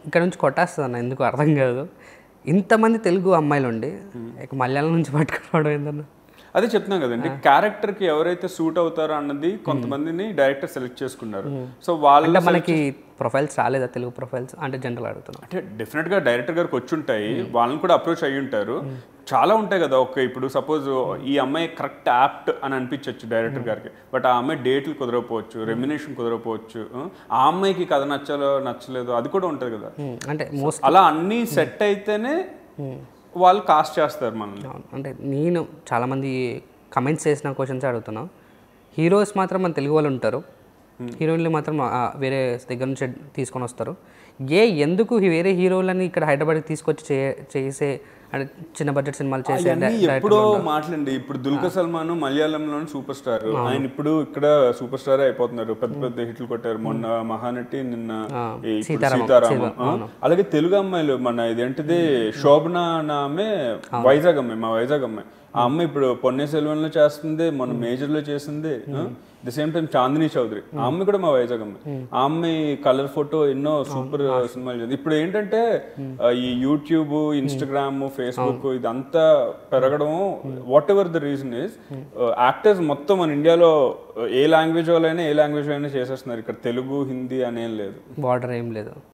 ఇక్కడ నుంచి కొట్టేస్తుంది అన్న ఎందుకు అర్థం కాదు ఇంతమంది తెలుగు అమ్మాయిలు ఉండి ఇక మలయాళం నుంచి పట్టుకురావడం ఏందన్న అదే చెప్తున్నాం కదండి క్యారెక్టర్ కి ఎవరైతే సూట్ అవుతారో అన్నది కొంతమందిని డైరెక్టర్ సెలెక్ట్ చేసుకున్నారు సో వాళ్ళ అంటే మనకి ప్రొఫైల్స్ రాలేదా తెలుగు ప్రొఫైల్స్ అంటే జనరల్ అడుగుతున్నాం అంటే డెఫినెట్ గా డైరెక్టర్ గారికి వచ్చి ఉంటాయి వాళ్ళని కూడా అప్రోచ్ అయ్యి ఉంటారు చాలా ఉంటాయి కదా ఒక ఇప్పుడు సపోజ్ ఈ అమ్మాయి కరెక్ట్ యాప్ట్ అని అనిపించవచ్చు డైరెక్టర్ గారికి బట్ ఆ అమ్మాయి డేట్లు కుదరకపోవచ్చు రెమ్యునేషన్ కుదరకపోవచ్చు ఆ అమ్మాయికి కథ నచ్చాలో నచ్చలేదు అది కూడా ఉంటుంది కదా ఉమ్, అంటే మోస్ట్ అలా అన్నీ సెట్ అయితేనే వాళ్ళు కాస్ట్ చేస్తారు మనల్ని అవును అంటే నేను చాలామంది కమెంట్స్ చేసిన క్వశ్చన్స్ అడుగుతున్నాం హీరోస్ మాత్రం మన తెలుగు వాళ్ళు ఉంటారు హీరోయిన్లు మాత్రం ఆ, వేరే దగ్గర నుంచి తీసుకొని వస్తారు ఏ ఎందుకు ఈ వేరే హీరోలని ఇక్కడ హైదరాబాద్కి తీసుకొచ్చి చే- చేసే అంటే చిన్న బడ్జెట్ సినిమాలు చేసే అవన్నీ ఎప్పుడో మాట్లాడండి ఇప్పుడు దుల్కర్ సల్మాన్ మలయాళంలో సూపర్ స్టార్ ఆయన ఇప్పుడు ఇక్కడ సూపర్ స్టార్ అయిపోతున్నారు పెద్ద పెద్ద హిట్లు కొట్టారు మొన్న మహానటి నిన్న ఈ ఇప్పుడు సీతారామం ఆ, అలాగే తెలుగు అమ్మాయిలు మన ఇదేంటిది శోభన అన్న ఆమె వైజాగ్ అమ్మాయి మా వైజాగ్ అమ్మాయి ఆ అమ్మాయి ఇప్పుడు పొన్నే సెల్వన్ లో చేస్తుంది మొన్న మేజర్ లో చేసింది the same time Chandini Chowdary ఆ అమ్మాయి కూడా మా వైజాగ్ అమ్మాయి ఆ అమ్మాయి కలర్ ఫోటో ఎన్నో సూపర్ సినిమాలు చేసింది ఇప్పుడు ఏంటంటే ఆ, ఈ యూట్యూబ్ ఇన్స్టాగ్రామ్ ఫేస్బుక్ ఇదంతా పెరగడం whatever the reason is actors మొత్తం మన ఇండియాలో ఏ లాంగ్వేజ్ వాళ్ళైనా ఏ లాంగ్వేజ్ అయినా చేసేస్తున్నారు ఇక్కడ తెలుగు హిందీ అనేం లేదు బార్డర్ ఏం లేదు